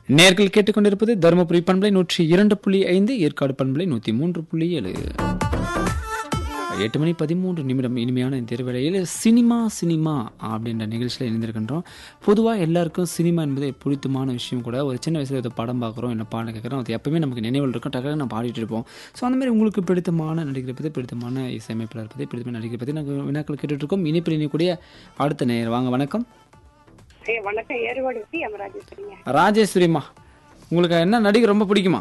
நேர்கள் கேட்டுக்கொண்டிருப்பது தருமபுரி பண்பலை நூற்றி இரண்டு புள்ளி ஐந்து ஏற்காடு பண்பலை நூற்றி மூன்று புள்ளி ஏழு எட்டு மணி பதிமூன்று நிமிடம் இனிமையான இந்த திருவேளையில் சினிமா சினிமா அப்படின்ற நிகழ்ச்சியில் இணைந்திருக்கின்றோம் பொதுவாக எல்லாருக்கும் சினிமா என்பது பிடித்தமான விஷயம் கூட ஒரு சின்ன வயசில் ஒரு படம் பார்க்குறோம் என்ன பாடம் கேட்குறோம் அது எப்பவுமே நமக்கு நினைவில் இருக்கும் டக்குனு நம்ம பாடிட்டு இருப்போம் ஸோ அந்த மாதிரி உங்களுக்கு பிடித்தமான நடிகரை பற்றி பிடித்தமான இசையமைப்பாளர் பற்றி பிடித்தமான நடிகரை பற்றி நாங்கள் வினாக்கள் கேட்டுட்டு இருக்கோம் இனிப்பில் இணையக்கூடிய அடுத்த நேயர் வாங்க வணக்கம் ஏய், வணக்கம் ஏறுவாடி சி அமராஜேஸ்வரிங்க ராஜேஸ்வரிமா உங்களுக்கு என்ன நடிகர் ரொம்ப பிடிக்குமா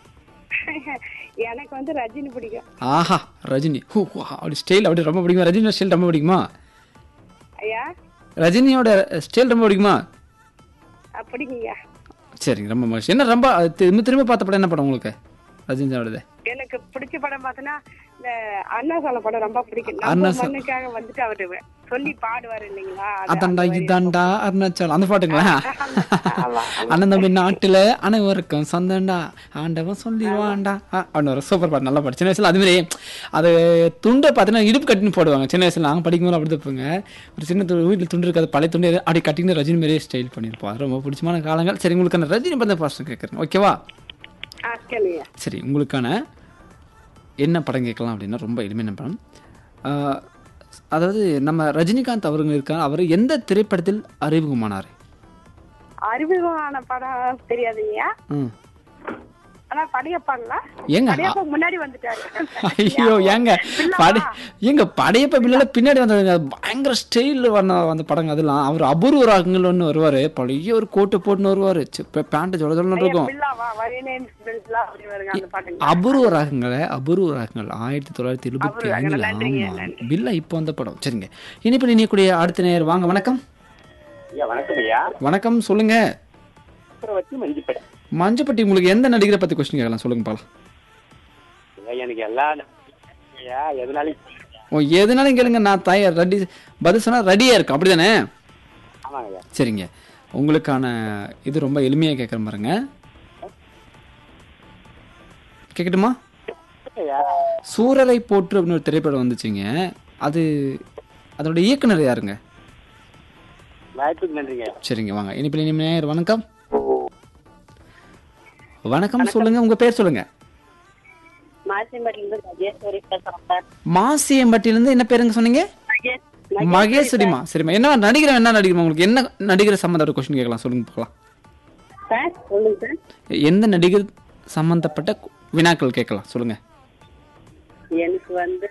எனக்கு வந்து ரஜினி பிடிக்கும் ஆஹா ரஜினி ஹூ ஹூ, அப்படி ஸ்டைல் அப்படி ரொம்ப பிடிக்குமா ரஜினியோட ஸ்டைல் ரொம்ப பிடிக்குமா ஐயா ரஜினியோட ஸ்டைல் ரொம்ப பிடிக்குமா அப்படிங்க சரிங்க ரொம்ப மகிழ்ச்சி என்ன ரொம்ப அது திரும்ப திரும்ப பார்த்த படம் என்ன படம் உங்களுக்கு ரஜினியோடது எனக்கு பிடிச்ச படம் பார்த்தோன்னா இந்த அண்ணா சாலை படம் ரொம்ப பிடிக்கும் அண்ணா நம்ம சா- மண்ணுக்காக வந்துட்டு அவரு சொல்லி பாடுவாரு இல்லைங்களா அது- அதாண்டா இதாண்டா அருணாச்சல் அந்த பாட்டுங்களா ஆமா. அண்ணன் தம்பி நாட்டுல அனைவருக்கும் சொந்தண்டா ஆண்டவன் சொல்லிடுவான்டா அப்படின்னு ஒரு சூப்பர் பாட்டு நல்லா பாட்டு சின்ன வயசுல அது மாதிரி அது துண்டை பார்த்தீங்கன்னா இடுப்பு கட்டின்னு போடுவாங்க சின்ன வயசுல நாங்கள் படிக்கும்போது அப்படி தப்புங்க ஒரு சின்ன து- வீட்டுல துண்டு இருக்காது பழைய துண்டு எது அப்படி கட்டின்னு ரஜினி மாதிரியே ஸ்டைல் பண்ணியிருப்போம் அது ரொம்ப பிடிச்சமான காலங்கள் சரி உங்களுக்கு அந்த ரஜினி பந்த பாஸ்டர் கேட்குறேன் ஓகேவா ஆ, கேளுங்க சரி உங்களுக்கான என்ன படம் கேட்கலாம் அப்படின்னா ரொம்ப எளிமையான படம் ஆஹ், அதாவது நம்ம ரஜினிகாந்த் அவருங்க இருக்காங்க அவர் எந்த திரைப்படத்தில் அறிமுகமானார் அறிமுகமான படம் தெரியாதுங்கய்யா ம் ஆனா படையப்பாங்களா ஏங்க படையப்பா முன்னாடி வந்துட்டாரு ஐயோ ஏங்க படை ஏங்க படையப்ப பிள்ளைல பின்னாடி வந்ததுங்க பயங்கர ஸ்டைல் வந்த வந்த படங்க அதெல்லாம் அவர் அபூர்வ ராகங்கள் ஒன்று வருவார் பழைய ஒரு கோட்டு போட்டுன்னு வருவார் பேண்ட் ஜொல ஜொலன்னு இருக்கும் பில்லாவா வரேனேன் பில்லா அப்படி வருங்க அந்த பாட்டுங்க அபூர்வ ராகங்களை அபூர்வ ராகங்கள் ஆயிரத்தி தொள்ளாயிரத்தி எழுபத்தி அபூர்வ ஐந்துல ராகங்கள், நன்றிங்க, ஆமா பில்லா இப்போ வந்த படம் சரிங்க இனிப்பு இணையக்கூடிய அடுத்த நேர் வாங்க வணக்கம் ஐயா வணக்கம் ஐயா வணக்கம் சொல்லுங்க சக்கரவர்த்தி மஞ்சிப்பேட்டை மஞ்சப்பட்டி உங்களுக்கு எந்த நடிகரை பத்தி கொஸ்டின் கேட்கலாம் சொல்லுங்க பாக்கலாம் ஐயா, எனக்கு எல்லா ஐயா எதனாலும் ஓ எதுனாலும் கேளுங்க நான் தயார் ரெடி பதில் சொன்னா ரெடியா இருக்கு அப்படிதானே ஆமாங்க ஐயா சரிங்க உங்களுக்கான இது ரொம்ப எளிமையாக கேட்குற பாருங்க கேட்கட்டுமா ஐயா சூரரை போற்று அப்படின்னு ஒரு திரைப்படம் வந்துச்சுங்க அது அதோட இயக்குனர் யாருங்க வாய்ப்புக்கு நன்றிங்க ஐயா சரிங்க வாங்க இனிப்பில் இனிமையார் வணக்கம் வணக்கம் சொல்லுங்க உங்க பேர் சொல்லுங்க மாசிம்பட்டில இருந்து ராஜேஸ்வரி பேசுறேன் சார் மாசியம்பட்டியிலேருந்து என்ன பேருங்க சொன்னீங்க மகேஷ் மகேஸ்வரிமா சரிம்மா என்ன நடிகர் என்ன நடிகர் உங்களுக்கு என்ன நடிகர் சம்மந்தப்பட்ட கொஸ்டின் கேட்கலாம் சொல்லுங்க பார்க்கலாம் சார் சொல்லுங்க சார் எந்த நடிகர் சம்பந்தப்பட்ட வினாக்கள் கேட்கலாம் சொல்லுங்க எனக்கு வந்து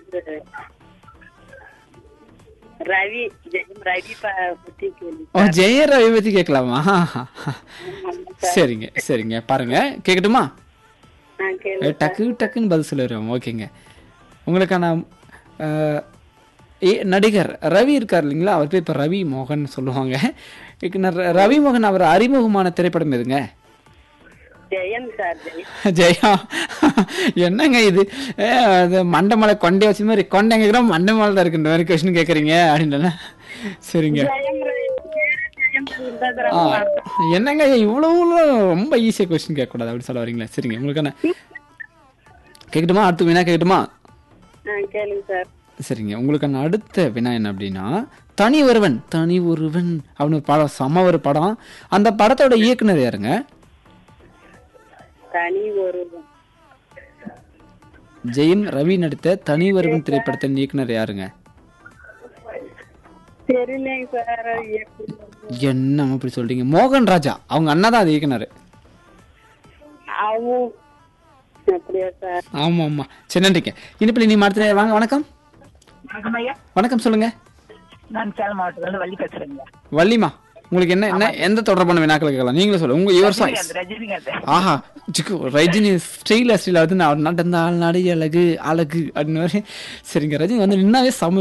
ரவி ஜெயம் ரவி ப- பத்தி கேள்வி ஓ ஜெயரவி பத்தி கேட்கலாமா சரிங்க சரிங்க பாருங்க கேட்கட்டுமா நான் கேள்வி ஏ, டக்கு டக்குன்னு பதில் சொல்லிடுவோம் ஓகேங்க உங்களுக்கான அஹ், ஏ நடிகர் ரவி இருக்கார் இல்லைங்களா அவர் பேர் இப்போ ரவி மோகன் சொல்லுவாங்க இதுக்கு நான் ர- ரவி மோகன் அவர் அறிமுகமான திரைப்படம் எதுங்க ஜெயம் சார் ஜெயம் ஜெயா என்னங்க இது ஏ, அது மண்டமலை கொண்டே வச்ச மாதிரி கொண்டை கேட்குறோம் மண்டமலை தான் இருக்குன்ற மாதிரி கொஸ்டின் கேட்குறீங்க அப்படின்னா சரிங்க ஜெயம் ஜெயம் சுந்தர ஆ, என்னங்க இவ்வளவு ரொம்ப ஈஸியாக கொஸ்டின் கேட்கக்கூடாது அப்படி சொல்ல வரீங்களா சரிங்க உங்களுக்கான கேட்கட்டுமா அடுத்த வினா கேட்கட்டுமா நான் கேளுங்க சார் சரிங்க உங்களுக்கான அடுத்த வினா என்ன அப்படின்னா தனி ஒருவன் தனி ஒருவன் அப்படின்னு ஒரு படம் செம ஒரு படம் அந்த படத்தோட இயக்குனர் யாருங்க தனி ஒரு ஜெயம் ரவி நடித்த தனி ஒருவன் திரைப்படத்தின் இயக்குனர் யாருங்க தெரியலைங்க சார் என்ன அப்படி சொல்றீங்க மோகன் ராஜா அவங்க அண்ணா தான் அது இயக்குனர் அவங்க அப்படியா சார் ஆமா ஆமா சரி நன்றிங்க இனிப்பில் நீ அடுத்த நேரம் வாங்க வணக்கம் வணக்கம் ஐயா வணக்கம் சொல்லுங்க நான் சேலம் மாவட்டத்துல வள்ளி பேசுறேங்க வள்ளிமா உங்களுக்கு என்ன என்ன எந்த தொடர்பான வினாக்கள் கேட்கலாம் நீங்களே சொல்லுங்க உங்க யுவர் சாய்ஸ் அந்த ரஜினிகாந்த் ஆஹா சிக்கு ரஜினி ஸ்டைல ஸ்டைல வந்து நான் நடந்த ஆள் நடி அழகு அழகு அப்படின்னு மாதிரி சரிங்க ரஜினி வந்து நின்னாவே சம